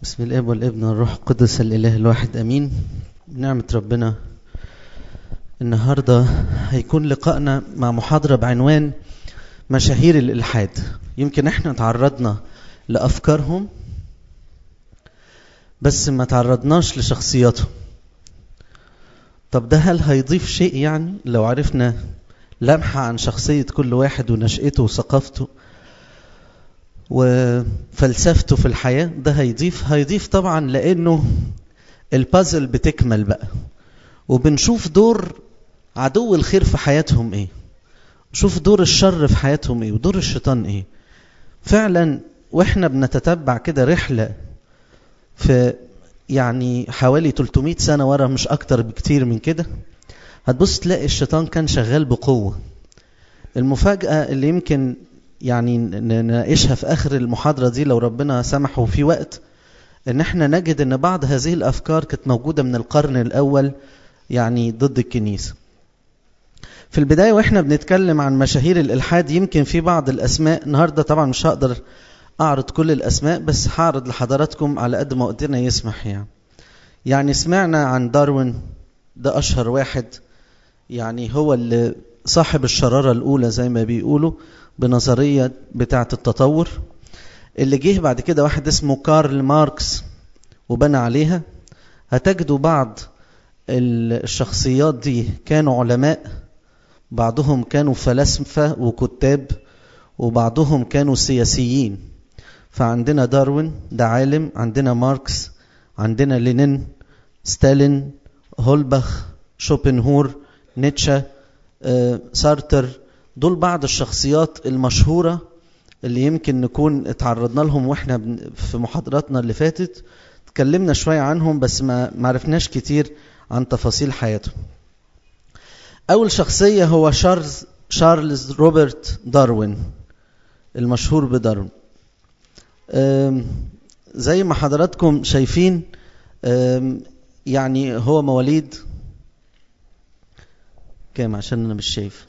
بسم الاب والابن والروح القدس الاله الواحد امين بنعمه ربنا النهارده هيكون لقائنا مع محاضره بعنوان مشاهير الالحاد يمكن احنا تعرضنا لافكارهم بس ما تعرضناش لشخصياتهم طب ده هل هيضيف شيء يعني لو عرفنا لمحه عن شخصيه كل واحد ونشأته وثقافته وفلسفته في الحياة ده هيضيف هيضيف طبعا لأنه البازل بتكمل بقى وبنشوف دور عدو الخير في حياتهم ايه شوف دور الشر في حياتهم ايه ودور الشيطان ايه فعلا واحنا بنتتبع كده رحلة في يعني حوالي 300 سنة ورا مش أكتر بكتير من كده هتبص تلاقي الشيطان كان شغال بقوة المفاجأة اللي يمكن يعني نناقشها في اخر المحاضره دي لو ربنا سمح وفي وقت ان احنا نجد ان بعض هذه الافكار كانت موجوده من القرن الاول يعني ضد الكنيسه في البدايه واحنا بنتكلم عن مشاهير الالحاد يمكن في بعض الاسماء النهارده طبعا مش هقدر اعرض كل الاسماء بس هعرض لحضراتكم على قد ما وقتنا يسمح يعني يعني سمعنا عن داروين ده اشهر واحد يعني هو اللي صاحب الشراره الاولى زي ما بيقولوا بنظرية بتاعة التطور اللي جه بعد كده واحد اسمه كارل ماركس وبنى عليها هتجدوا بعض الشخصيات دي كانوا علماء بعضهم كانوا فلاسفة وكتاب وبعضهم كانوا سياسيين فعندنا داروين ده عالم عندنا ماركس عندنا لينين ستالين هولبخ شوبنهور نيتشه آه، سارتر دول بعض الشخصيات المشهورة اللي يمكن نكون اتعرضنا لهم واحنا في محاضراتنا اللي فاتت اتكلمنا شوية عنهم بس ما معرفناش كتير عن تفاصيل حياتهم أول شخصية هو شارلز شارلز روبرت داروين المشهور بداروين زي ما حضراتكم شايفين يعني هو مواليد كام عشان أنا مش شايف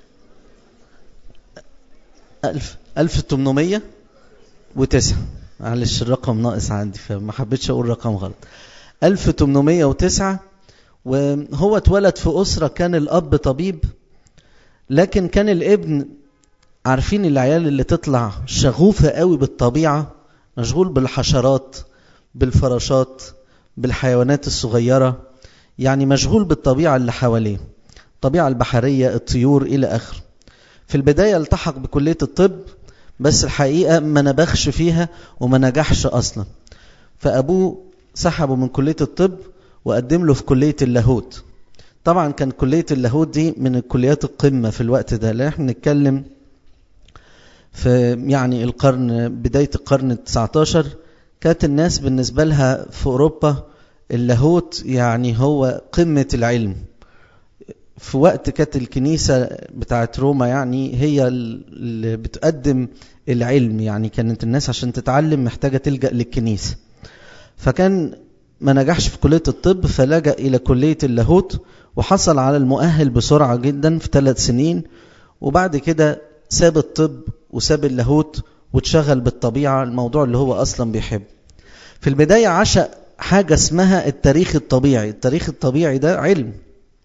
ألف ألف تمنمية وتسعة معلش الرقم ناقص عندي فما حبيتش أقول رقم غلط ألف تمنمية وتسعة وهو اتولد في أسرة كان الأب طبيب لكن كان الابن عارفين العيال اللي تطلع شغوفة قوي بالطبيعة مشغول بالحشرات بالفراشات بالحيوانات الصغيرة يعني مشغول بالطبيعة اللي حواليه الطبيعة البحرية الطيور إلى آخره في البداية التحق بكلية الطب بس الحقيقة ما نبخش فيها وما نجحش أصلا فأبوه سحبه من كلية الطب وقدم له في كلية اللاهوت طبعا كان كلية اللاهوت دي من الكليات القمة في الوقت ده لأن احنا بنتكلم في يعني القرن بداية القرن التسعة عشر كانت الناس بالنسبة لها في أوروبا اللاهوت يعني هو قمة العلم في وقت كانت الكنيسة بتاعت روما يعني هي اللي بتقدم العلم يعني كانت الناس عشان تتعلم محتاجة تلجأ للكنيسة فكان ما نجحش في كلية الطب فلجأ إلى كلية اللاهوت وحصل على المؤهل بسرعة جدا في ثلاث سنين وبعد كده ساب الطب وساب اللاهوت واتشغل بالطبيعة الموضوع اللي هو أصلا بيحبه في البداية عشق حاجة اسمها التاريخ الطبيعي التاريخ الطبيعي ده علم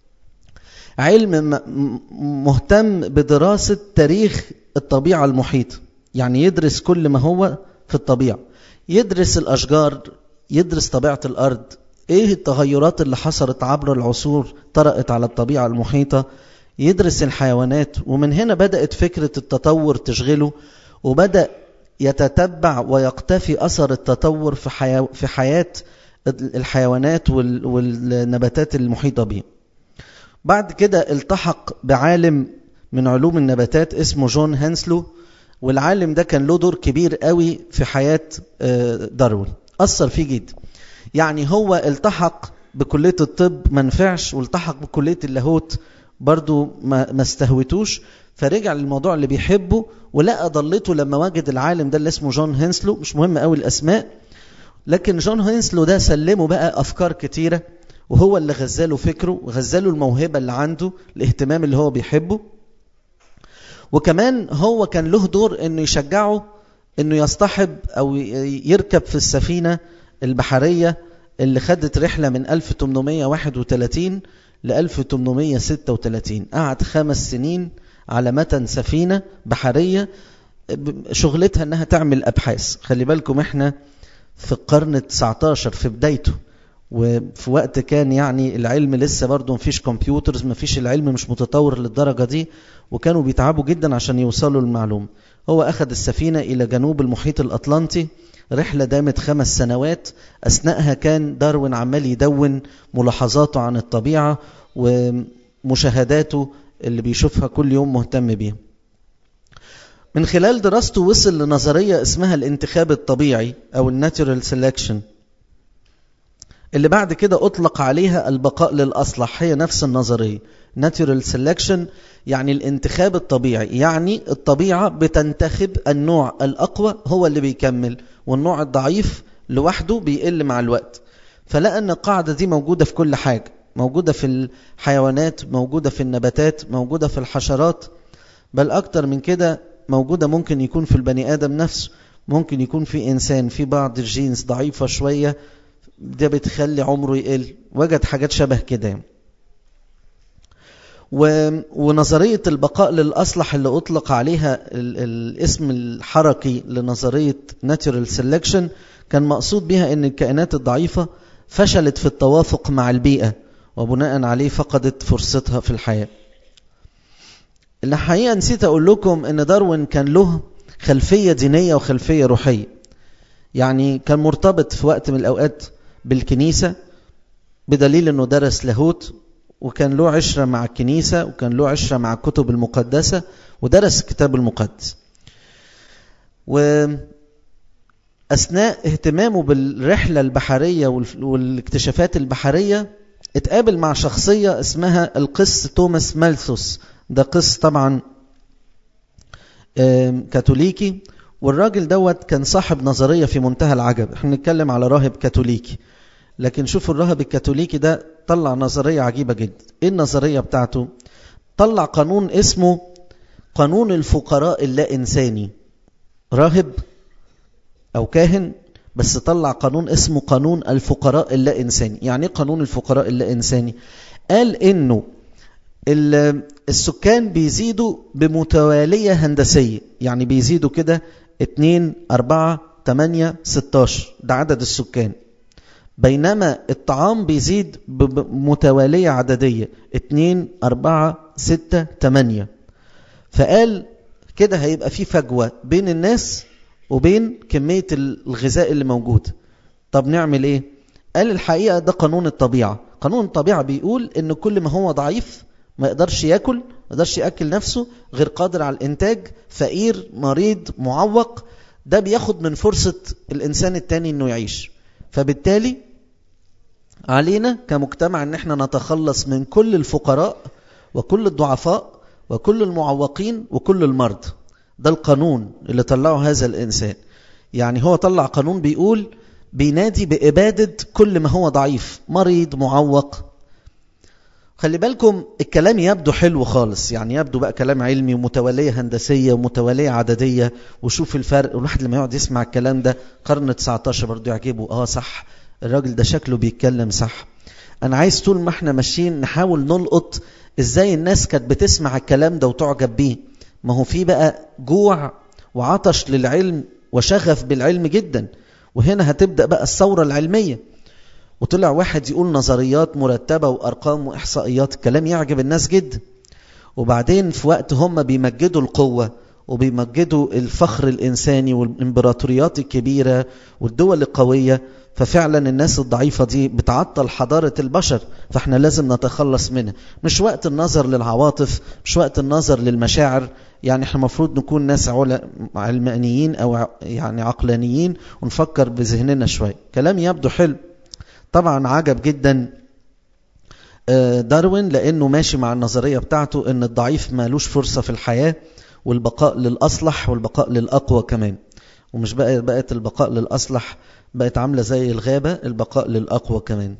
علم مهتم بدراسة تاريخ الطبيعة المحيطة يعني يدرس كل ما هو في الطبيعة يدرس الأشجار يدرس طبيعة الأرض إيه التغيرات اللي حصلت عبر العصور طرأت على الطبيعة المحيطة يدرس الحيوانات ومن هنا بدأت فكرة التطور تشغله وبدأ يتتبع ويقتفي أثر التطور في, حياة, في حياة الحيوانات والنباتات المحيطة به بعد كده التحق بعالم من علوم النباتات اسمه جون هانسلو والعالم ده كان له دور كبير قوي في حياة داروين أثر فيه جدا يعني هو التحق بكلية الطب ما نفعش والتحق بكلية اللاهوت برضو ما, ما استهوتوش فرجع للموضوع اللي بيحبه ولقى ضلته لما وجد العالم ده اللي اسمه جون هانسلو مش مهم قوي الأسماء لكن جون هانسلو ده سلمه بقى أفكار كتيرة وهو اللي غزاله فكره وغزاله الموهبة اللي عنده الاهتمام اللي هو بيحبه وكمان هو كان له دور انه يشجعه انه يصطحب او يركب في السفينة البحرية اللي خدت رحلة من 1831 ل 1836 قعد خمس سنين على متن سفينة بحرية شغلتها انها تعمل ابحاث خلي بالكم احنا في القرن 19 في بدايته وفي وقت كان يعني العلم لسه برضه مفيش كمبيوترز مفيش العلم مش متطور للدرجة دي وكانوا بيتعبوا جدا عشان يوصلوا للمعلومة هو أخذ السفينة إلى جنوب المحيط الأطلنطي رحلة دامت خمس سنوات أثناءها كان داروين عمال يدون ملاحظاته عن الطبيعة ومشاهداته اللي بيشوفها كل يوم مهتم بيها من خلال دراسته وصل لنظرية اسمها الانتخاب الطبيعي أو الناتورال سيلكشن اللي بعد كده أطلق عليها البقاء للأصلح هي نفس النظرية natural selection يعني الانتخاب الطبيعي يعني الطبيعة بتنتخب النوع الأقوى هو اللي بيكمل والنوع الضعيف لوحده بيقل مع الوقت فلقى أن القاعدة دي موجودة في كل حاجة موجودة في الحيوانات موجودة في النباتات موجودة في الحشرات بل أكتر من كده موجودة ممكن يكون في البني آدم نفسه ممكن يكون في إنسان في بعض الجينز ضعيفة شوية ده بتخلي عمره يقل وجد حاجات شبه كده ونظرية البقاء للأصلح اللي أطلق عليها الاسم الحركي لنظرية natural selection كان مقصود بها أن الكائنات الضعيفة فشلت في التوافق مع البيئة وبناء عليه فقدت فرصتها في الحياة الحقيقة نسيت أقول لكم أن داروين كان له خلفية دينية وخلفية روحية يعني كان مرتبط في وقت من الأوقات بالكنيسة بدليل أنه درس لاهوت وكان له عشرة مع الكنيسة وكان له عشرة مع الكتب المقدسة ودرس الكتاب المقدس وأثناء اهتمامه بالرحلة البحرية والاكتشافات البحرية اتقابل مع شخصية اسمها القس توماس مالثوس ده قس طبعا كاثوليكي والراجل دوت كان صاحب نظرية في منتهى العجب احنا بنتكلم على راهب كاثوليكي لكن شوفوا الراهب الكاثوليكي ده طلع نظرية عجيبة جدا ايه النظرية بتاعته طلع قانون اسمه قانون الفقراء اللا إنساني راهب أو كاهن بس طلع قانون اسمه قانون الفقراء اللا إنساني يعني ايه قانون الفقراء اللا إنساني قال إنه السكان بيزيدوا بمتوالية هندسية يعني بيزيدوا كده 2 4 8 16 ده عدد السكان بينما الطعام بيزيد بمتوالية عددية 2 4 6 8 فقال كده هيبقى في فجوة بين الناس وبين كمية الغذاء اللي موجود طب نعمل ايه قال الحقيقة ده قانون الطبيعة قانون الطبيعة بيقول ان كل ما هو ضعيف ما يقدرش ياكل ما يقدرش ياكل نفسه غير قادر على الانتاج فقير مريض معوق ده بياخد من فرصة الانسان التاني انه يعيش فبالتالي علينا كمجتمع ان احنا نتخلص من كل الفقراء وكل الضعفاء وكل المعوقين وكل المرضى ده القانون اللي طلعه هذا الانسان يعني هو طلع قانون بيقول بينادي بإبادة كل ما هو ضعيف مريض معوق خلي بالكم الكلام يبدو حلو خالص يعني يبدو بقى كلام علمي ومتولية هندسية ومتولية عددية وشوف الفرق الواحد لما يقعد يسمع الكلام ده قرن 19 برضه يعجبه اه صح الراجل ده شكله بيتكلم صح انا عايز طول ما احنا ماشيين نحاول نلقط ازاي الناس كانت بتسمع الكلام ده وتعجب بيه ما هو في بقى جوع وعطش للعلم وشغف بالعلم جدا وهنا هتبدأ بقى الثورة العلمية وطلع واحد يقول نظريات مرتبة وأرقام وإحصائيات الكلام يعجب الناس جدا وبعدين في وقت هم بيمجدوا القوة وبيمجدوا الفخر الإنساني والإمبراطوريات الكبيرة والدول القوية ففعلا الناس الضعيفة دي بتعطل حضارة البشر فاحنا لازم نتخلص منها مش وقت النظر للعواطف مش وقت النظر للمشاعر يعني احنا المفروض نكون ناس علمانيين او يعني عقلانيين ونفكر بذهننا شوية كلام يبدو حلو طبعا عجب جدا داروين لانه ماشي مع النظرية بتاعته ان الضعيف مالوش فرصة في الحياة والبقاء للأصلح والبقاء للأقوى كمان ومش بقى بقت البقاء للأصلح بقت عاملة زي الغابة البقاء للأقوى كمان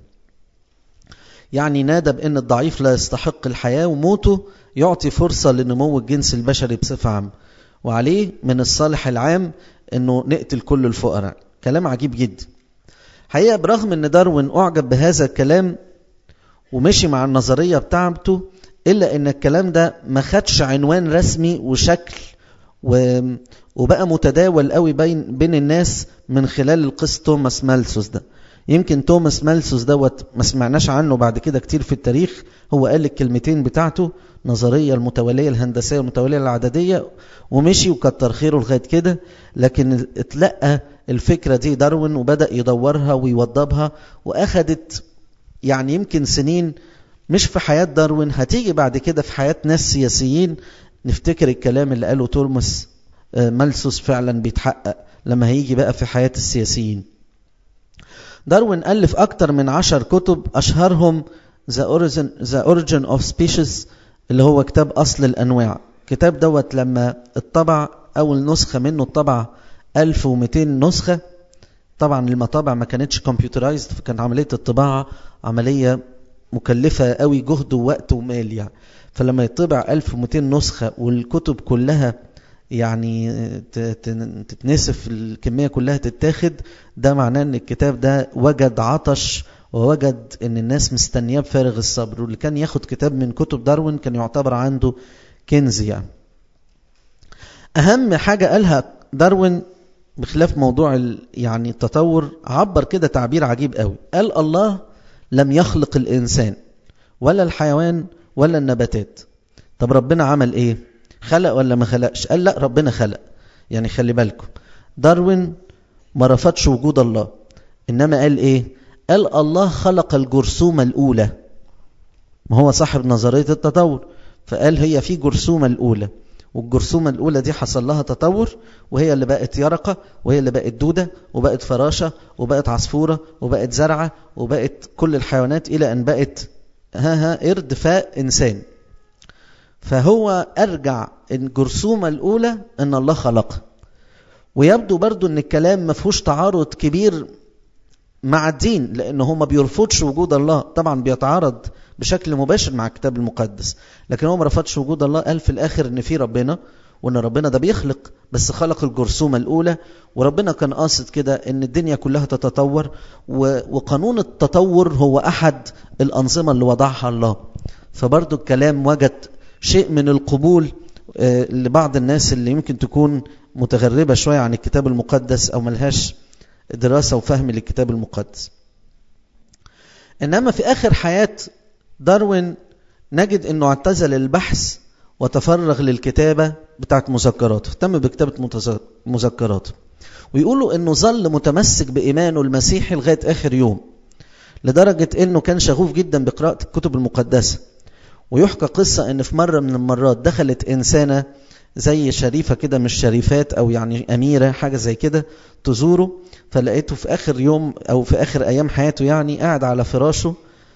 يعني نادى بأن الضعيف لا يستحق الحياة وموته يعطي فرصة لنمو الجنس البشري بصفة عامة وعليه من الصالح العام أنه نقتل كل الفقراء كلام عجيب جدا حقيقة برغم ان داروين اعجب بهذا الكلام ومشي مع النظرية بتاعته الا ان الكلام ده ما خدش عنوان رسمي وشكل و... وبقى متداول قوي بين بين الناس من خلال القس توماس مالثوس ده يمكن توماس مالثوس دوت ما سمعناش عنه بعد كده كتير في التاريخ هو قال الكلمتين بتاعته نظرية المتولية الهندسية والمتولية العددية ومشي وكتر خيره لغاية كده لكن اتلقى الفكرة دي داروين وبدأ يدورها ويوضبها وأخدت يعني يمكن سنين مش في حياة داروين هتيجي بعد كده في حياة ناس سياسيين نفتكر الكلام اللي قاله توماس مالثوس فعلا بيتحقق لما هيجي بقى في حياة السياسيين داروين ألف أكتر من عشر كتب أشهرهم The Origin, The Origin of Species اللي هو كتاب أصل الأنواع كتاب دوت لما اتطبع أول نسخة منه اتطبع 1200 نسخة طبعا المطابع ما كانتش كمبيوترايزد فكانت عملية الطباعة عملية مكلفة قوي جهد ووقت ومال يعني فلما يطبع 1200 نسخة والكتب كلها يعني تتنسف الكمية كلها تتاخد ده معناه ان الكتاب ده وجد عطش ووجد ان الناس مستنياه بفارغ الصبر واللي كان ياخد كتاب من كتب داروين كان يعتبر عنده كنز يعني اهم حاجة قالها داروين بخلاف موضوع يعني التطور عبر كده تعبير عجيب قوي قال الله لم يخلق الانسان ولا الحيوان ولا النباتات طب ربنا عمل ايه خلق ولا ما خلقش قال لا ربنا خلق يعني خلي بالكم داروين ما رفضش وجود الله انما قال ايه قال الله خلق الجرثومة الاولى ما هو صاحب نظرية التطور فقال هي في جرثومة الاولى والجرثومة الأولى دي حصل لها تطور وهي اللي بقت يرقة وهي اللي بقت دودة وبقت فراشة وبقت عصفورة وبقت زرعة وبقت كل الحيوانات إلى أن بقت ها ها قرد فاء إنسان فهو أرجع الجرثومة الأولى أن الله خلقها ويبدو برضو أن الكلام ما فيهوش تعارض كبير مع الدين لأنه هو ما بيرفضش وجود الله طبعا بيتعارض بشكل مباشر مع الكتاب المقدس لكن هو ما رفضش وجود الله قال في الآخر أن في ربنا وأن ربنا ده بيخلق بس خلق الجرثومة الأولى وربنا كان قاصد كده أن الدنيا كلها تتطور وقانون التطور هو أحد الأنظمة اللي وضعها الله فبرضو الكلام وجد شيء من القبول لبعض الناس اللي يمكن تكون متغربة شوية عن الكتاب المقدس أو ملهاش دراسة وفهم للكتاب المقدس إنما في آخر حياة داروين نجد أنه اعتزل البحث وتفرغ للكتابة بتاعت مذكراته اهتم بكتابة مذكراته ويقولوا أنه ظل متمسك بإيمانه المسيحي لغاية آخر يوم لدرجة أنه كان شغوف جدا بقراءة الكتب المقدسة ويحكى قصة أن في مرة من المرات دخلت إنسانة زي شريفة كده مش شريفات أو يعني أميرة حاجة زي كده تزوره فلقيته في آخر يوم أو في آخر أيام حياته يعني قاعد على فراشه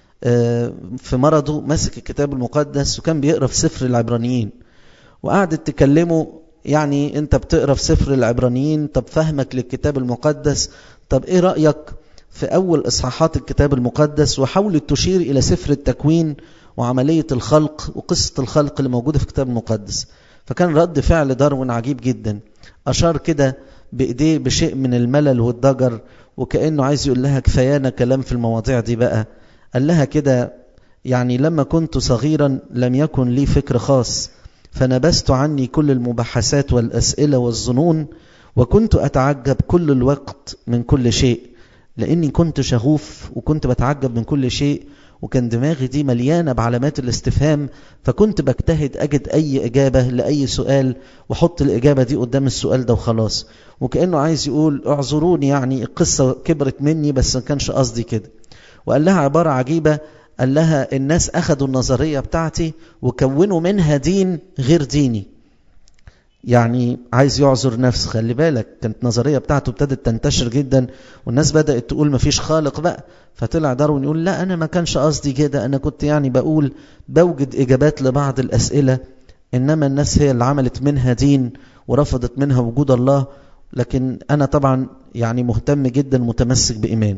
في مرضه ماسك الكتاب المقدس وكان بيقرأ في سفر العبرانيين وقعدت تكلمه يعني أنت بتقرأ في سفر العبرانيين طب فهمك للكتاب المقدس طب إيه رأيك في أول إصحاحات الكتاب المقدس وحاولت تشير إلى سفر التكوين وعملية الخلق وقصة الخلق اللي موجودة في الكتاب المقدس فكان رد فعل داروين عجيب جدا أشار كده بإيديه بشيء من الملل والضجر وكأنه عايز يقول لها كفايانا كلام في المواضيع دي بقى قال لها كده يعني لما كنت صغيرا لم يكن لي فكر خاص فنبست عني كل المباحثات والأسئلة والظنون وكنت أتعجب كل الوقت من كل شيء لأني كنت شغوف وكنت بتعجب من كل شيء وكان دماغي دي مليانة بعلامات الاستفهام فكنت بجتهد أجد أي إجابة لأي سؤال وحط الإجابة دي قدام السؤال ده وخلاص وكأنه عايز يقول اعذروني يعني القصة كبرت مني بس ما كانش قصدي كده وقال لها عبارة عجيبة قال لها الناس أخذوا النظرية بتاعتي وكونوا منها دين غير ديني يعني عايز يعذر نفسه خلي بالك كانت النظرية بتاعته ابتدت تنتشر جدا والناس بدأت تقول مفيش خالق بقى فطلع داروين يقول لا أنا ما كانش قصدي كده أنا كنت يعني بقول بوجد إجابات لبعض الأسئلة إنما الناس هي اللي عملت منها دين ورفضت منها وجود الله لكن أنا طبعا يعني مهتم جدا متمسك بإيماني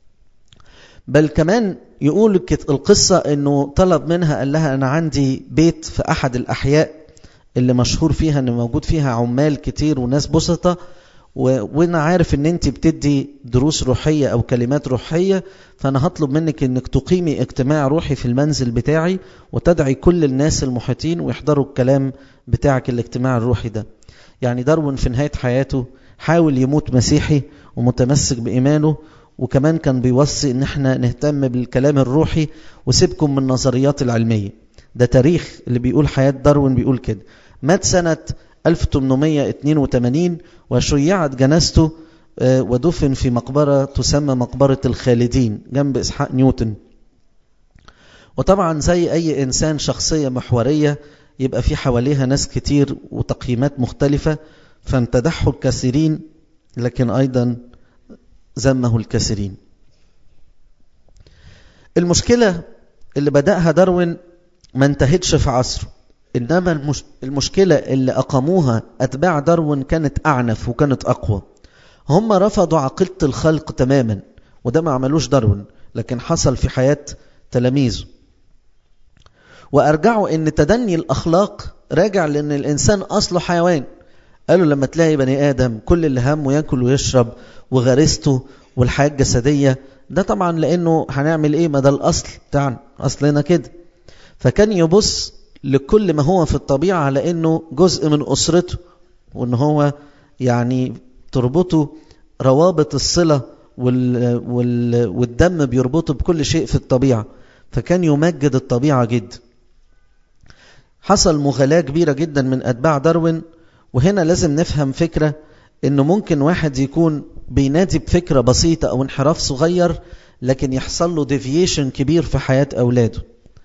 بل كمان يقول القصة أنه طلب منها قال لها أنا عندي بيت في أحد الأحياء اللي مشهور فيها أنه موجود فيها عمال كتير وناس بسطة وانا عارف ان انت بتدي دروس روحية او كلمات روحية فانا هطلب منك انك تقيمي اجتماع روحي في المنزل بتاعي وتدعي كل الناس المحيطين ويحضروا الكلام بتاعك الاجتماع الروحي ده يعني داروين في نهاية حياته حاول يموت مسيحي ومتمسك بإيمانه وكمان كان بيوصي ان احنا نهتم بالكلام الروحي وسيبكم من النظريات العلمية ده تاريخ اللي بيقول حياة داروين بيقول كده مات سنة 1882 وشيعت جنازته ودفن في مقبرة تسمى مقبرة الخالدين جنب إسحاق نيوتن وطبعا زي أي إنسان شخصية محورية يبقى في حواليها ناس كتير وتقييمات مختلفة فامتدحه الكثيرين لكن أيضا ذمه الكثيرين المشكلة اللي بدأها داروين ما انتهتش في عصره إنما المش... المشكلة اللي أقاموها أتباع داروين كانت أعنف وكانت أقوى هم رفضوا عقيدة الخلق تماما وده ما عملوش داروين لكن حصل في حياة تلاميذه وأرجعوا إن تدني الأخلاق راجع لأن الإنسان أصله حيوان قالوا لما تلاقي بني آدم كل اللي همه ياكل ويشرب وغريزته والحياة الجسدية ده طبعا لأنه هنعمل إيه ما ده الأصل بتاعنا أصلنا كده فكان يبص لكل ما هو في الطبيعة على أنه جزء من أسرته وأن هو يعني تربطه روابط الصلة وال وال والدم بيربطه بكل شيء في الطبيعة فكان يمجد الطبيعة جدا حصل مغالاة كبيرة جدا من أتباع داروين وهنا لازم نفهم فكرة أنه ممكن واحد يكون بينادي بفكرة بسيطة أو انحراف صغير لكن يحصل له ديفييشن كبير في حياة أولاده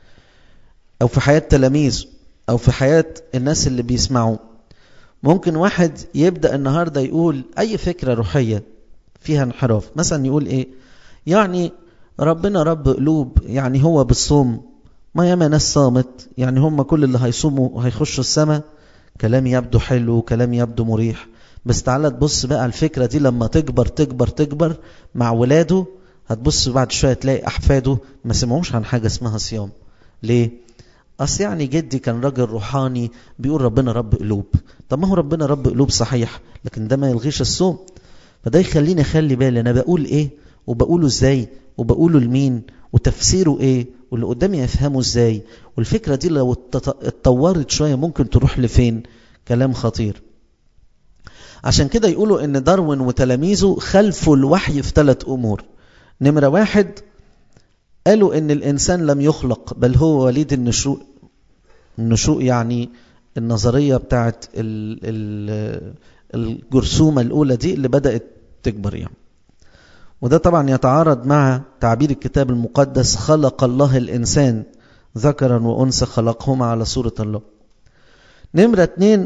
أو في حياة تلاميذه أو في حياة الناس اللي بيسمعوا ممكن واحد يبدأ النهاردة يقول أي فكرة روحية فيها انحراف مثلا يقول إيه يعني ربنا رب قلوب يعني هو بالصوم ما ياما ناس صامت يعني هم كل اللي هيصوموا هيخشوا السماء كلام يبدو حلو كلام يبدو مريح بس تعالى تبص بقى الفكرة دي لما تكبر تكبر تكبر مع ولاده هتبص بعد شوية تلاقي أحفاده ما سمعوش عن حاجة اسمها صيام ليه؟ أصل يعني جدي كان راجل روحاني بيقول ربنا رب قلوب طب ما هو ربنا رب قلوب صحيح لكن ده ما يلغيش الصوم فده يخليني أخلي بالي أنا بقول إيه وبقوله إزاي وبقوله لمين وتفسيره إيه واللي قدامي يفهمه إزاي والفكرة دي لو اتطورت شوية ممكن تروح لفين كلام خطير عشان كده يقولوا ان داروين وتلاميذه خلفوا الوحي في ثلاث امور نمرة واحد قالوا ان الانسان لم يخلق بل هو وليد النشوء النشوء يعني النظرية بتاعت الجرثومة الاولى دي اللي بدأت تكبر يعني وده طبعا يتعارض مع تعبير الكتاب المقدس خلق الله الانسان ذكرا وانثى خلقهما على صورة الله نمرة اتنين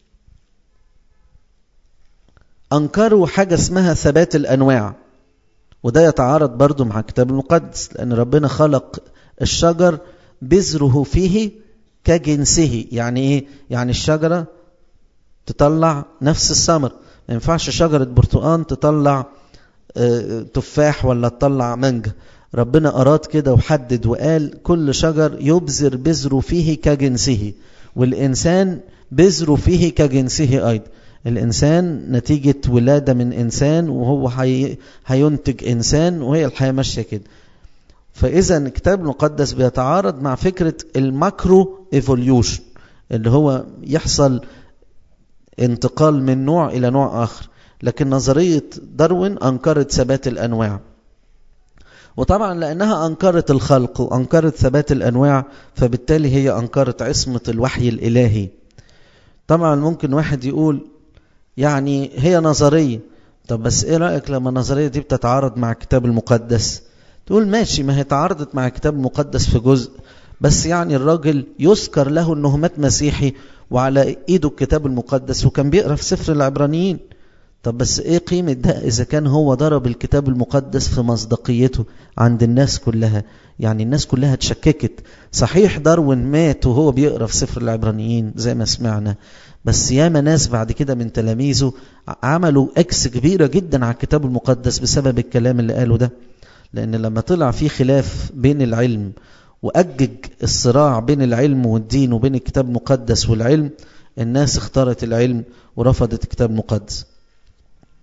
أنكروا حاجة اسمها ثبات الأنواع وده يتعارض برضو مع الكتاب المقدس لأن ربنا خلق الشجر بذره فيه كجنسه يعني إيه؟ يعني الشجرة تطلع نفس الثمر ما ينفعش شجرة برتقان تطلع تفاح ولا تطلع مانجا ربنا أراد كده وحدد وقال كل شجر يبذر بذره فيه كجنسه والإنسان بذره فيه كجنسه أيضا الإنسان نتيجة ولادة من إنسان وهو هي هينتج إنسان وهي الحياة ماشية كده فإذا الكتاب المقدس بيتعارض مع فكرة الماكرو ايفوليوشن اللي هو يحصل انتقال من نوع إلى نوع آخر لكن نظرية داروين أنكرت ثبات الأنواع وطبعا لأنها أنكرت الخلق وأنكرت ثبات الأنواع فبالتالي هي أنكرت عصمة الوحي الإلهي طبعا ممكن واحد يقول يعني هي نظرية طب بس ايه رأيك لما النظرية دي بتتعارض مع الكتاب المقدس تقول ماشي ما هي تعارضت مع الكتاب المقدس في جزء بس يعني الراجل يذكر له انه مات مسيحي وعلى ايده الكتاب المقدس وكان بيقرا في سفر العبرانيين طب بس ايه قيمة ده اذا كان هو ضرب الكتاب المقدس في مصداقيته عند الناس كلها يعني الناس كلها اتشككت صحيح داروين مات وهو بيقرا في سفر العبرانيين زي ما سمعنا بس ياما ناس بعد كده من تلاميذه عملوا اكس كبيرة جدا على الكتاب المقدس بسبب الكلام اللي قاله ده لان لما طلع في خلاف بين العلم وأجج الصراع بين العلم والدين وبين الكتاب المقدس والعلم الناس اختارت العلم ورفضت الكتاب المقدس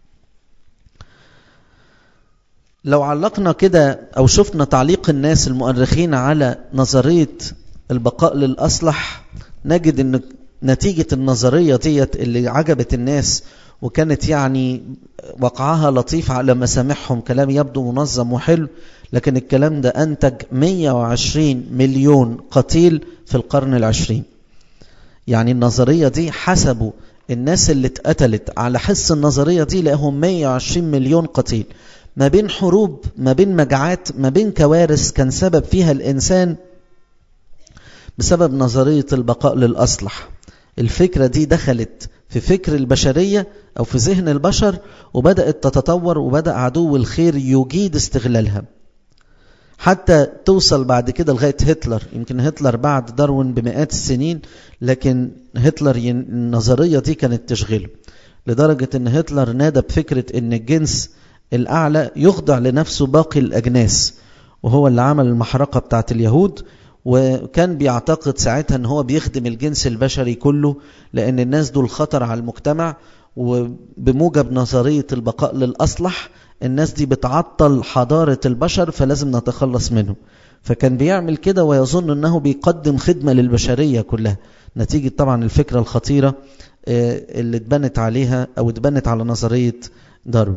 لو علقنا كده أو شفنا تعليق الناس المؤرخين على نظرية البقاء للأصلح نجد أن نتيجة النظرية ديت اللي عجبت الناس وكانت يعني وقعها لطيف على مسامعهم كلام يبدو منظم وحلو لكن الكلام ده أنتج 120 مليون قتيل في القرن العشرين يعني النظرية دي حسبوا الناس اللي اتقتلت على حس النظرية دي لقاهم 120 مليون قتيل ما بين حروب ما بين مجاعات ما بين كوارث كان سبب فيها الإنسان بسبب نظرية البقاء للأصلح الفكرة دي دخلت في فكر البشرية أو في ذهن البشر وبدأت تتطور وبدأ عدو الخير يجيد استغلالها حتى توصل بعد كده لغاية هتلر يمكن هتلر بعد داروين بمئات السنين لكن هتلر النظرية دي كانت تشغله لدرجة ان هتلر نادى بفكرة ان الجنس الأعلى يخضع لنفسه باقي الأجناس وهو اللي عمل المحرقة بتاعت اليهود وكان بيعتقد ساعتها ان هو بيخدم الجنس البشري كله لان الناس دول خطر على المجتمع وبموجب نظرية البقاء للأصلح الناس دي بتعطل حضارة البشر فلازم نتخلص منهم فكان بيعمل كده ويظن انه بيقدم خدمة للبشرية كلها نتيجة طبعا الفكرة الخطيرة اللي اتبنت عليها او اتبنت على نظرية داروين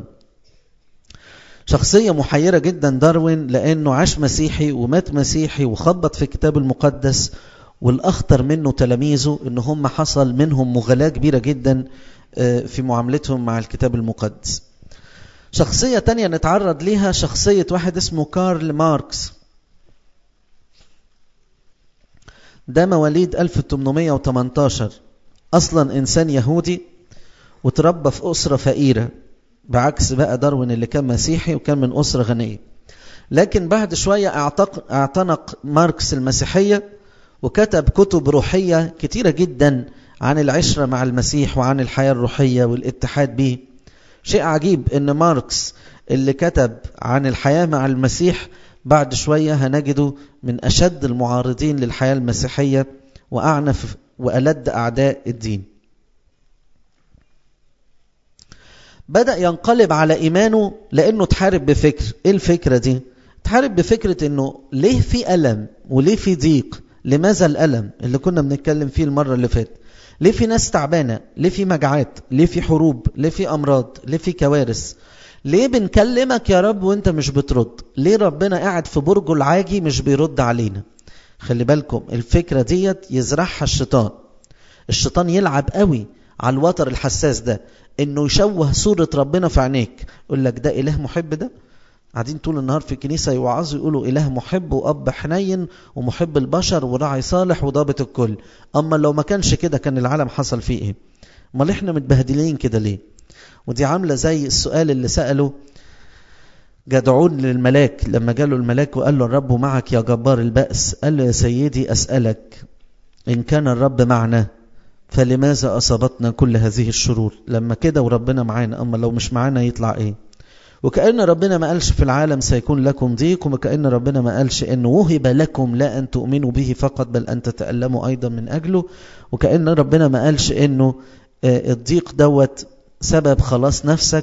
شخصية محيرة جدا داروين لأنه عاش مسيحي ومات مسيحي وخبط في الكتاب المقدس والأخطر منه تلاميذه إن هم حصل منهم مغالاة كبيرة جدا في معاملتهم مع الكتاب المقدس شخصية تانية نتعرض ليها شخصية واحد اسمه كارل ماركس ده مواليد 1818 أصلا إنسان يهودي وتربى في أسرة فقيرة بعكس بقى داروين اللي كان مسيحي وكان من أسرة غنية لكن بعد شوية اعتق... اعتنق ماركس المسيحية وكتب كتب روحية كتيرة جدا عن العشرة مع المسيح وعن الحياة الروحية والاتحاد به شيء عجيب ان ماركس اللي كتب عن الحياة مع المسيح بعد شوية هنجده من أشد المعارضين للحياة المسيحية وأعنف وألد أعداء الدين بدأ ينقلب على إيمانه لأنه تحارب بفكر إيه الفكرة دي؟ تحارب بفكرة أنه ليه في ألم وليه في ضيق لماذا الألم اللي كنا بنتكلم فيه المرة اللي فاتت ليه في ناس تعبانة ليه في مجاعات ليه في حروب ليه في أمراض ليه في كوارث ليه بنكلمك يا رب وانت مش بترد ليه ربنا قاعد في برجه العاجي مش بيرد علينا خلي بالكم الفكرة ديت يزرعها الشيطان الشيطان يلعب قوي على الوتر الحساس ده انه يشوه صورة ربنا في عينيك يقول لك ده اله محب ده قاعدين طول النهار في الكنيسة يوعظوا يقولوا إله محب وأب حنين ومحب البشر وراعي صالح وضابط الكل أما لو ما كانش كده كان العالم حصل فيه إيه امال إحنا متبهدلين كده ليه ودي عاملة زي السؤال اللي سأله جدعون للملاك لما جاله الملاك وقال له الرب معك يا جبار البأس قال له يا سيدي أسألك إن كان الرب معنا فلماذا أصابتنا كل هذه الشرور لما كده وربنا معانا أما لو مش معانا يطلع إيه وكأن ربنا ما قالش في العالم سيكون لكم ضيق وكأن ربنا ما قالش أنه وهب لكم لا أن تؤمنوا به فقط بل أن تتألموا أيضا من أجله وكأن ربنا ما قالش أنه الضيق دوت سبب خلاص نفسك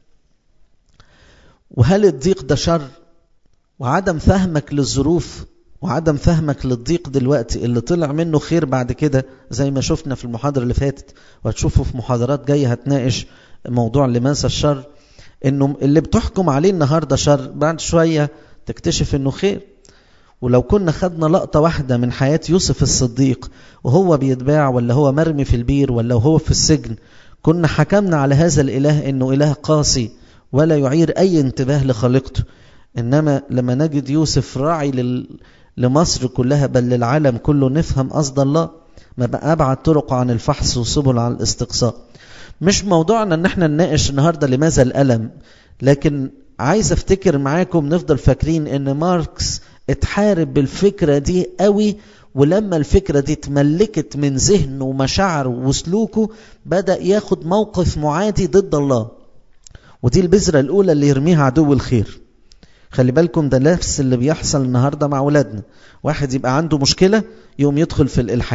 وهل الضيق ده شر وعدم فهمك للظروف وعدم فهمك للضيق دلوقتي اللي طلع منه خير بعد كده زي ما شفنا في المحاضرة اللي فاتت وهتشوفوا في محاضرات جاية هتناقش موضوع لماذا الشر انه اللي بتحكم عليه النهاردة شر بعد شوية تكتشف انه خير ولو كنا خدنا لقطة واحدة من حياة يوسف الصديق وهو بيتباع ولا هو مرمي في البير ولا هو في السجن كنا حكمنا على هذا الإله انه إله قاسي ولا يعير أي انتباه لخليقته إنما لما نجد يوسف راعي لل... لمصر كلها بل للعالم كله نفهم قصد الله ما بقى أبعد طرق عن الفحص وسبل عن الاستقصاء مش موضوعنا ان احنا نناقش النهاردة لماذا الألم لكن عايز افتكر معاكم نفضل فاكرين ان ماركس اتحارب بالفكرة دي قوي ولما الفكرة دي اتملكت من ذهنه ومشاعره وسلوكه بدأ ياخد موقف معادي ضد الله ودي البذرة الأولى اللي يرميها عدو الخير خلي بالكم ده نفس اللي بيحصل النهاردة مع أولادنا واحد يبقى عنده مشكلة يقوم يدخل في الإلحاد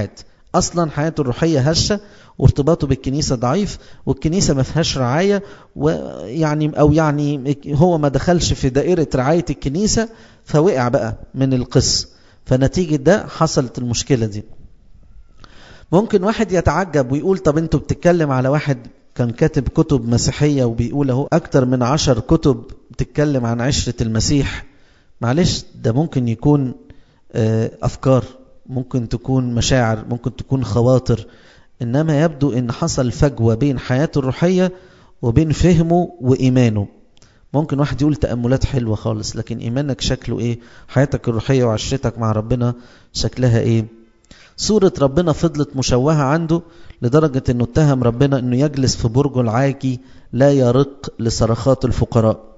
اصلا حياته الروحيه هشه وارتباطه بالكنيسه ضعيف والكنيسه ما فيهاش رعايه ويعني او يعني هو ما دخلش في دائره رعايه الكنيسه فوقع بقى من القس فنتيجه ده حصلت المشكله دي ممكن واحد يتعجب ويقول طب انتوا بتتكلم على واحد كان كاتب كتب مسيحية وبيقول اهو أكتر من عشر كتب بتتكلم عن عشرة المسيح معلش ده ممكن يكون أفكار ممكن تكون مشاعر ممكن تكون خواطر إنما يبدو إن حصل فجوة بين حياته الروحية وبين فهمه وإيمانه ممكن واحد يقول تأملات حلوة خالص لكن إيمانك شكله إيه حياتك الروحية وعشرتك مع ربنا شكلها إيه صورة ربنا فضلت مشوهة عنده لدرجة أنه اتهم ربنا أنه يجلس في برجه العاجي لا يرق لصرخات الفقراء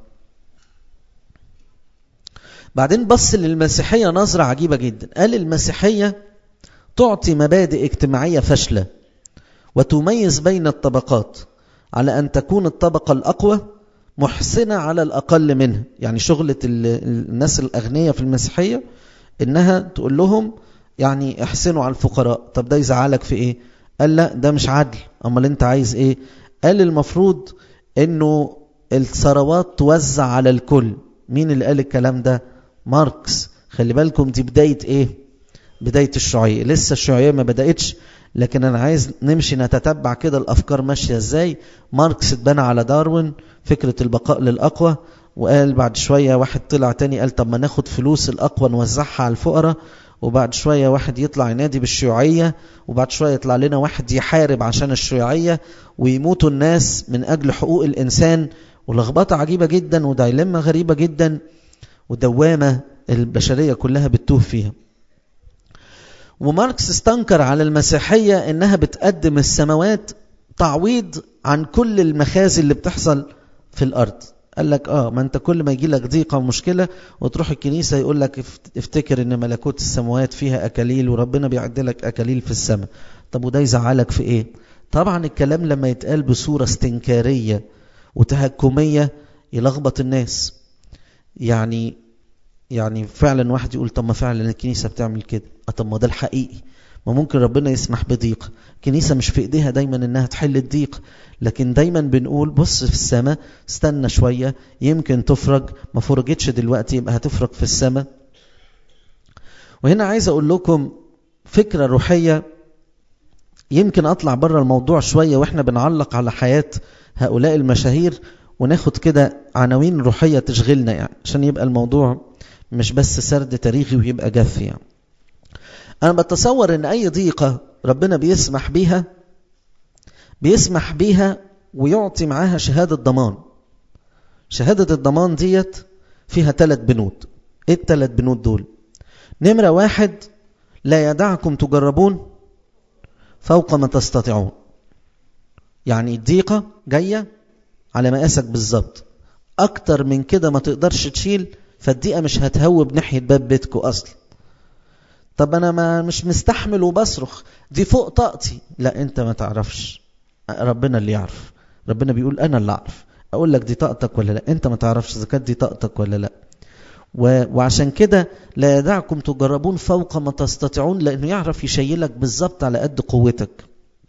بعدين بص للمسيحية نظرة عجيبة جدا قال المسيحية تعطي مبادئ اجتماعية فاشلة وتميز بين الطبقات على أن تكون الطبقة الأقوى محسنة على الأقل منها يعني شغلة الناس الأغنياء في المسيحية إنها تقول لهم يعني احسنوا على الفقراء طب ده يزعلك في ايه قال لا ده مش عدل امال انت عايز ايه قال المفروض انه الثروات توزع على الكل مين اللي قال الكلام ده ماركس خلي بالكم دي بداية ايه بداية الشيوعية لسه الشيوعية ما بدأتش لكن انا عايز نمشي نتتبع كده الافكار ماشية ازاي ماركس اتبنى على داروين فكرة البقاء للاقوى وقال بعد شوية واحد طلع تاني قال طب ما ناخد فلوس الاقوى نوزعها على الفقراء وبعد شوية واحد يطلع ينادي بالشيوعية وبعد شوية يطلع لنا واحد يحارب عشان الشيوعية ويموتوا الناس من أجل حقوق الإنسان ولخبطة عجيبة جدا ودايلمة غريبة جدا ودوامة البشرية كلها بتوه فيها وماركس استنكر على المسيحية إنها بتقدم السماوات تعويض عن كل المخازي اللي بتحصل في الأرض قال لك اه ما انت كل ما يجي لك ضيقه ومشكله وتروح الكنيسه يقول لك افتكر ان ملكوت السماوات فيها اكاليل وربنا بيعد لك اكاليل في السماء طب وده يزعلك في ايه طبعا الكلام لما يتقال بصوره استنكاريه وتهكميه يلخبط الناس يعني يعني فعلا واحد يقول طب ما فعلا الكنيسه بتعمل كده طب ما ده الحقيقي ما ممكن ربنا يسمح بضيق الكنيسة مش في ايديها دايما انها تحل الضيق لكن دايما بنقول بص في السماء استنى شوية يمكن تفرج ما فرجتش دلوقتي يبقى هتفرج في السماء وهنا عايز اقول لكم فكرة روحية يمكن اطلع بره الموضوع شوية واحنا بنعلق على حياة هؤلاء المشاهير وناخد كده عناوين روحية تشغلنا يعني عشان يبقى الموضوع مش بس سرد تاريخي ويبقى جاف يعني أنا بتصور إن أي ضيقة ربنا بيسمح بيها بيسمح بيها ويعطي معاها شهادة ضمان شهادة الضمان ديت فيها ثلاث بنود إيه الثلاث بنود دول نمرة واحد لا يدعكم تجربون فوق ما تستطيعون يعني الضيقة جاية على مقاسك بالظبط أكتر من كده ما تقدرش تشيل فالضيقة مش هتهوب ناحية باب بيتكو أصلا طب انا ما مش مستحمل وبصرخ دي فوق طاقتي لا انت ما تعرفش ربنا اللي يعرف ربنا بيقول انا اللي اعرف اقول لك دي طاقتك ولا لا انت ما تعرفش اذا كانت دي طاقتك ولا لا و... وعشان كده لا يدعكم تجربون فوق ما تستطيعون لانه يعرف يشيلك بالظبط على قد قوتك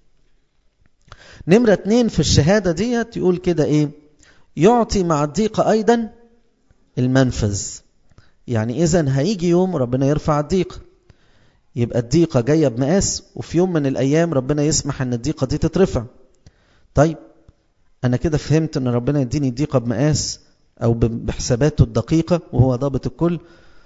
نمرة اتنين في الشهادة ديت يقول كده ايه يعطي مع الضيقة ايضا المنفذ يعني اذا هيجي يوم ربنا يرفع الضيقه يبقى الضيقة جاية بمقاس وفي يوم من الأيام ربنا يسمح أن الضيقة دي تترفع طيب أنا كده فهمت أن ربنا يديني الضيقة بمقاس أو بحساباته الدقيقة وهو ضابط الكل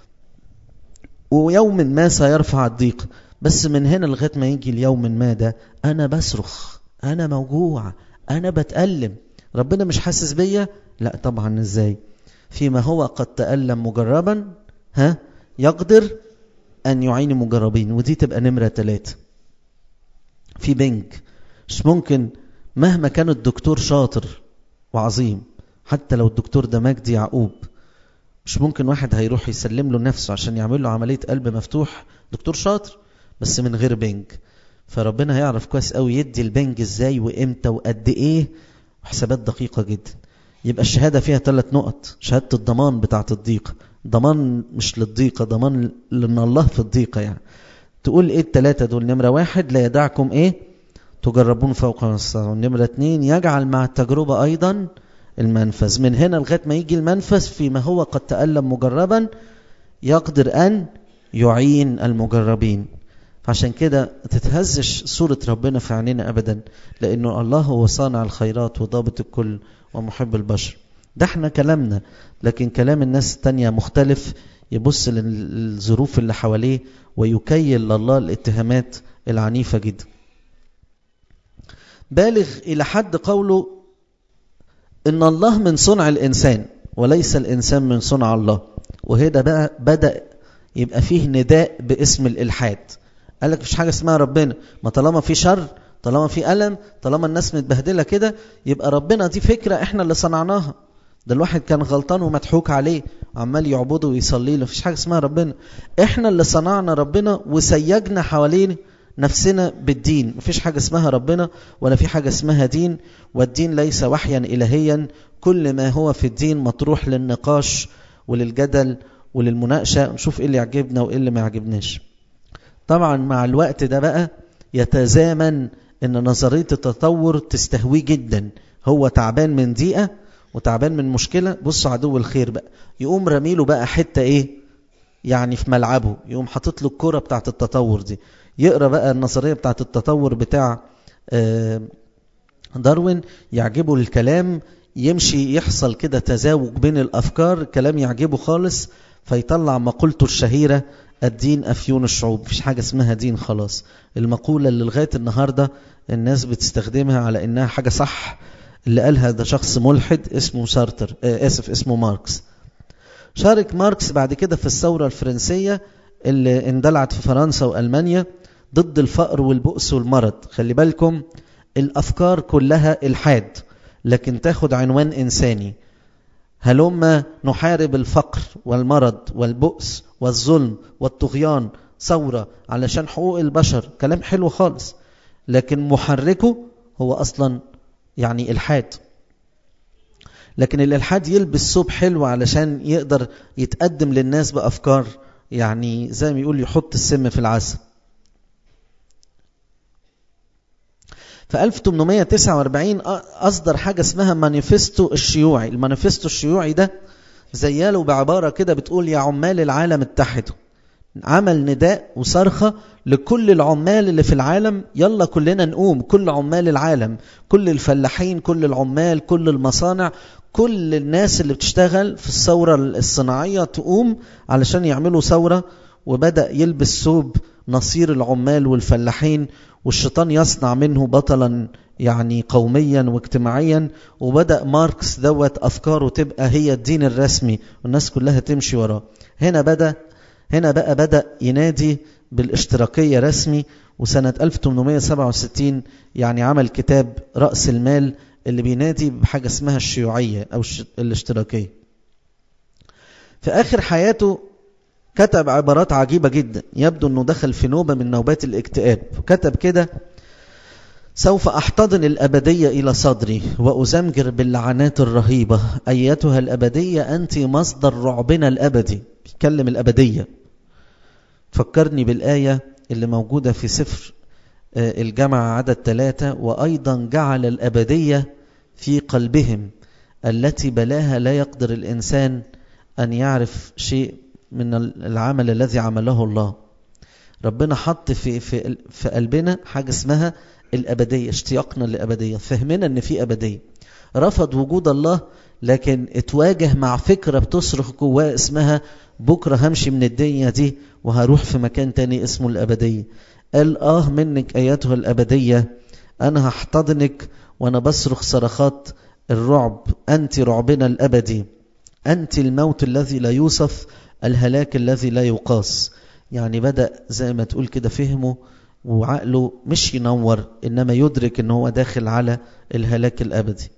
ويوم ما سيرفع الضيق بس من هنا لغاية ما يجي اليوم ما ده أنا بصرخ أنا موجوع أنا بتألم ربنا مش حاسس بيا لا طبعا إزاي فيما هو قد تألم مجربا ها يقدر أن يعين مجربين ودي تبقى نمرة ثلاثة في بنك مش ممكن مهما كان الدكتور شاطر وعظيم حتى لو الدكتور ده مجدي يعقوب مش ممكن واحد هيروح يسلم له نفسه عشان يعمل له عملية قلب مفتوح دكتور شاطر بس من غير بنك فربنا هيعرف كويس قوي يدي البنج ازاي وامتى وقد ايه وحسابات دقيقة جدا يبقى الشهادة فيها ثلاث نقط شهادة الضمان بتاعة الضيقة ضمان مش للضيقة ضمان لأن الله في الضيقة يعني تقول ايه التلاتة دول نمرة واحد لا يدعكم ايه تجربون فوق ما تستطيعون نمرة اتنين يجعل مع التجربة ايضا المنفذ من هنا لغاية ما يجي المنفذ فيما هو قد تألم مجربا يقدر أن يعين المجربين عشان كده تتهزش صورة ربنا في عينينا أبدا لأنه الله هو صانع الخيرات وضابط الكل ومحب البشر ده احنا كلامنا لكن كلام الناس التانية مختلف يبص للظروف اللي حواليه ويكيل لله الاتهامات العنيفة جدا بالغ إلى حد قوله إن الله من صنع الإنسان وليس الإنسان من صنع الله وهذا بقى بدأ يبقى فيه نداء باسم الإلحاد قال لك مفيش حاجة اسمها ربنا ما طالما في شر طالما في ألم طالما الناس متبهدلة كده يبقى ربنا دي فكرة احنا اللي صنعناها ده الواحد كان غلطان ومضحوك عليه عمال يعبده ويصلي له مفيش حاجة اسمها ربنا احنا اللي صنعنا ربنا وسيجنا حوالين نفسنا بالدين مفيش حاجة اسمها ربنا ولا في حاجة اسمها دين والدين ليس وحيا إلهيا كل ما هو في الدين مطروح للنقاش وللجدل وللمناقشة نشوف ايه اللي يعجبنا وايه اللي ما يعجبناش طبعا مع الوقت ده بقى يتزامن ان نظرية التطور تستهويه جدا هو تعبان من دقيقة وتعبان من مشكلة بص عدو الخير بقى يقوم رميله بقى حتة ايه يعني في ملعبه يقوم حاطط له الكرة بتاعت التطور دي يقرأ بقى النظرية بتاعت التطور بتاع داروين يعجبه الكلام يمشي يحصل كده تزاوج بين الأفكار الكلام يعجبه خالص فيطلع مقولته الشهيرة الدين أفيون الشعوب مفيش حاجة اسمها دين خلاص المقولة اللي لغاية النهاردة الناس بتستخدمها على إنها حاجة صح اللي قالها ده شخص ملحد اسمه سارتر آه آسف اسمه ماركس شارك ماركس بعد كده في الثورة الفرنسية اللي اندلعت في فرنسا وألمانيا ضد الفقر والبؤس والمرض خلي بالكم الأفكار كلها الحاد لكن تاخد عنوان إنساني هلما نحارب الفقر والمرض والبؤس والظلم والطغيان ثورة علشان حقوق البشر كلام حلو خالص لكن محركه هو أصلا يعني إلحاد لكن الإلحاد يلبس ثوب حلو علشان يقدر يتقدم للناس بأفكار يعني زي ما يقول يحط السم في العسل في 1849 أصدر حاجة اسمها مانيفستو الشيوعي المانيفستو الشيوعي ده زياله بعبارة كده بتقول يا عمال العالم اتحدوا عمل نداء وصرخة لكل العمال اللي في العالم يلا كلنا نقوم كل عمال العالم كل الفلاحين كل العمال كل المصانع كل الناس اللي بتشتغل في الثورة الصناعية تقوم علشان يعملوا ثورة وبدأ يلبس ثوب نصير العمال والفلاحين والشيطان يصنع منه بطلا يعني قوميا واجتماعيا وبدأ ماركس دوت أفكاره تبقى هي الدين الرسمي والناس كلها تمشي وراه هنا بدأ هنا بقى بدأ ينادي بالاشتراكية رسمي وسنة 1867 يعني عمل كتاب رأس المال اللي بينادي بحاجة اسمها الشيوعية أو الاشتراكية في آخر حياته كتب عبارات عجيبة جدا يبدو أنه دخل في نوبة من نوبات الاكتئاب كتب كده سوف أحتضن الأبدية إلى صدري وأزمجر باللعنات الرهيبة أيتها الأبدية أنت مصدر رعبنا الأبدي بيتكلم الأبدية فكرني بالآية اللي موجودة في سفر الجامعة عدد ثلاثة وأيضا جعل الأبدية في قلبهم التي بلاها لا يقدر الإنسان أن يعرف شيء من العمل الذي عمله الله ربنا حط في, في, في قلبنا حاجة اسمها الأبدية اشتياقنا للأبدية فهمنا أن في أبدية رفض وجود الله لكن اتواجه مع فكرة بتصرخ جواه اسمها بكرة همشي من الدنيا دي وهروح في مكان تاني اسمه الأبدية قال آه منك أيتها الأبدية أنا هحتضنك وأنا بصرخ صرخات الرعب أنت رعبنا الأبدي أنت الموت الذي لا يوصف الهلاك الذي لا يقاس يعني بدأ زي ما تقول كده فهمه وعقله مش ينور إنما يدرك إن هو داخل على الهلاك الأبدي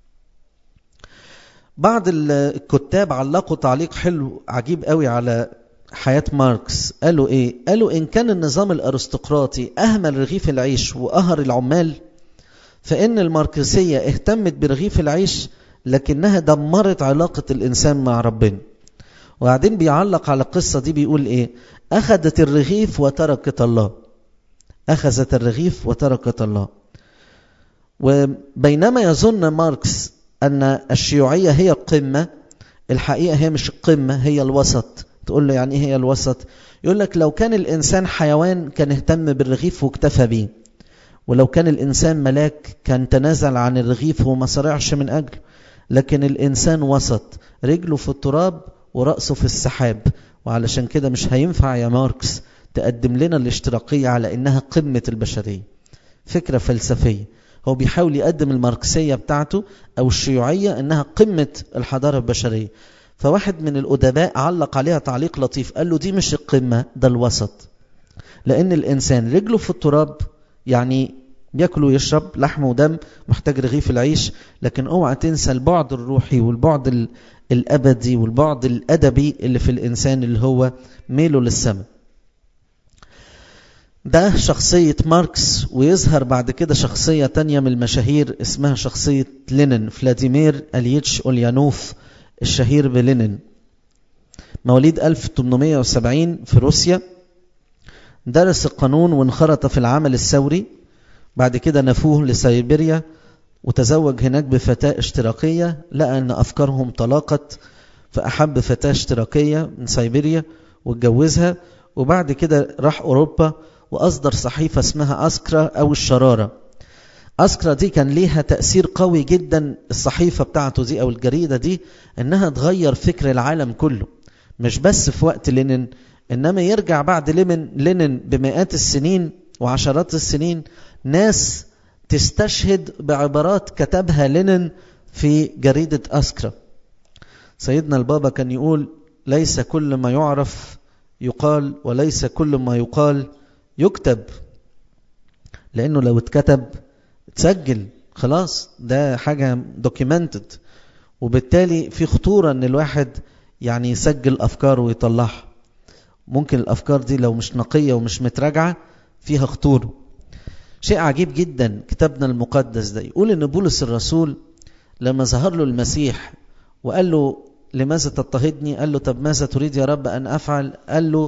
بعض الكتاب علقوا تعليق حلو عجيب قوي على حياة ماركس قالوا إيه؟ قالوا إن كان النظام الأرستقراطي أهمل رغيف العيش وأهر العمال فإن الماركسية اهتمت برغيف العيش لكنها دمرت علاقة الإنسان مع ربنا وبعدين بيعلق على القصة دي بيقول إيه أخذت الرغيف وتركت الله أخذت الرغيف وتركت الله وبينما يظن ماركس أن الشيوعية هي القمة الحقيقة هي مش القمة هي الوسط تقول له يعني إيه هي الوسط يقول لك لو كان الإنسان حيوان كان اهتم بالرغيف واكتفى بيه ولو كان الإنسان ملاك كان تنازل عن الرغيف وما صرعش من أجله لكن الإنسان وسط رجله في التراب ورأسه في السحاب وعلشان كده مش هينفع يا ماركس تقدم لنا الاشتراكية على إنها قمة البشرية فكرة فلسفية هو بيحاول يقدم الماركسية بتاعته أو الشيوعية إنها قمة الحضارة البشرية فواحد من الأدباء علق عليها تعليق لطيف قال له دي مش القمة ده الوسط لأن الإنسان رجله في التراب يعني بياكل ويشرب لحم ودم محتاج رغيف العيش لكن اوعى تنسى البعد الروحي والبعد الأبدي والبعد الأدبي اللي في الإنسان اللي هو ميله للسماء ده شخصية ماركس ويظهر بعد كده شخصية تانية من المشاهير اسمها شخصية لينين فلاديمير أليتش أوليانوف الشهير بلينين مواليد 1870 في روسيا درس القانون وانخرط في العمل الثوري بعد كده نفوه لسيبيريا وتزوج هناك بفتاة اشتراكية لقى أن أفكارهم تلاقت فأحب فتاة اشتراكية من سيبيريا واتجوزها وبعد كده راح أوروبا وأصدر صحيفة اسمها أسكرا أو الشرارة أسكرا دي كان ليها تأثير قوي جدا الصحيفة بتاعته دي أو الجريدة دي إنها تغير فكر العالم كله مش بس في وقت لينين إنما يرجع بعد لينين, لينين بمئات السنين وعشرات السنين ناس تستشهد بعبارات كتبها لينين في جريدة أسكرا سيدنا البابا كان يقول ليس كل ما يعرف يقال وليس كل ما يقال يكتب لأنه لو اتكتب تسجل خلاص ده حاجة دوكيمنتد وبالتالي في خطورة ان الواحد يعني يسجل أفكاره ويطلعها ممكن الأفكار دي لو مش نقية ومش متراجعة فيها خطورة شيء عجيب جدا كتابنا المقدس ده يقول ان بولس الرسول لما ظهر له المسيح وقال له لماذا تضطهدني قال له طب ماذا تريد يا رب أن أفعل قال له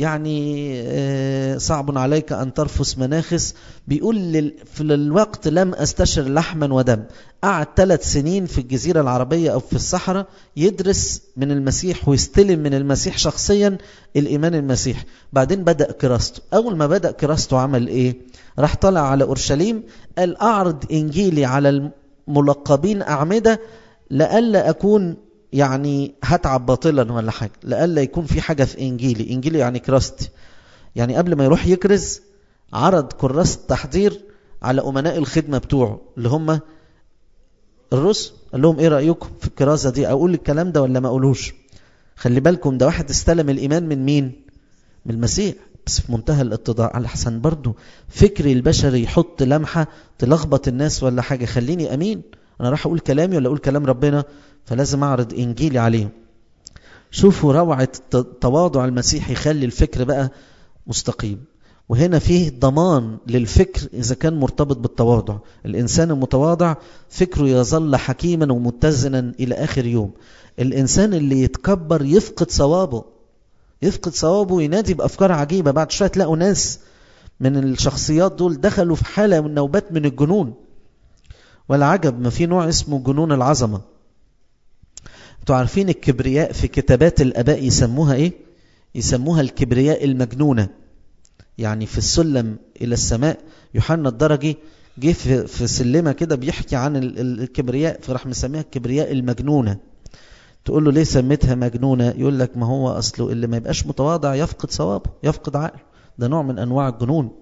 يعني صعب عليك أن ترفس مناخس بيقول في الوقت لم أستشر لحما ودم قعد ثلاث سنين في الجزيرة العربية أو في الصحراء يدرس من المسيح ويستلم من المسيح شخصيا الإيمان المسيح بعدين بدأ كراسته أول ما بدأ كراسته عمل إيه راح طلع على أورشليم قال أعرض إنجيلي على الملقبين أعمدة لألا أكون يعني هتعب باطلا ولا حاجة لألا يكون في حاجة في إنجيلي إنجيلي يعني كراستي يعني قبل ما يروح يكرز عرض كراسة تحضير على أمناء الخدمة بتوعه اللي هم الرسل قال لهم إيه رأيكم في الكرازة دي أقول الكلام ده ولا ما أقولوش خلي بالكم ده واحد استلم الإيمان من مين من المسيح بس في منتهى الاتضاع على حسن برضه فكري البشري يحط لمحة تلخبط الناس ولا حاجة خليني أمين أنا راح أقول كلامي ولا أقول كلام ربنا فلازم أعرض إنجيلي عليه شوفوا روعة تواضع المسيح يخلي الفكر بقى مستقيم وهنا فيه ضمان للفكر إذا كان مرتبط بالتواضع الإنسان المتواضع فكره يظل حكيما ومتزنا إلى آخر يوم الإنسان اللي يتكبر يفقد صوابه يفقد صوابه وينادي بأفكار عجيبة بعد شوية تلاقوا ناس من الشخصيات دول دخلوا في حالة من نوبات من الجنون والعجب ما في نوع اسمه جنون العظمة انتوا عارفين الكبرياء في كتابات الآباء يسموها ايه يسموها الكبرياء المجنونة يعني في السلم إلى السماء يوحنا الدرجي جه في سلمة كده بيحكي عن الكبرياء فراح مسميها الكبرياء المجنونة تقول له ليه سميتها مجنونة يقول لك ما هو أصله اللي ما يبقاش متواضع يفقد صوابه يفقد عقله ده نوع من أنواع الجنون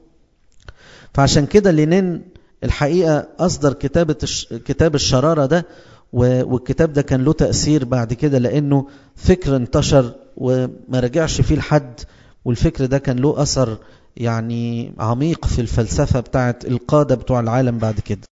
فعشان كده لينين الحقيقة أصدر كتابة كتاب الشرارة ده والكتاب ده كان له تأثير بعد كده لأنه فكر انتشر وما رجعش فيه لحد والفكر ده كان له أثر يعني عميق في الفلسفة بتاعت القادة بتوع العالم بعد كده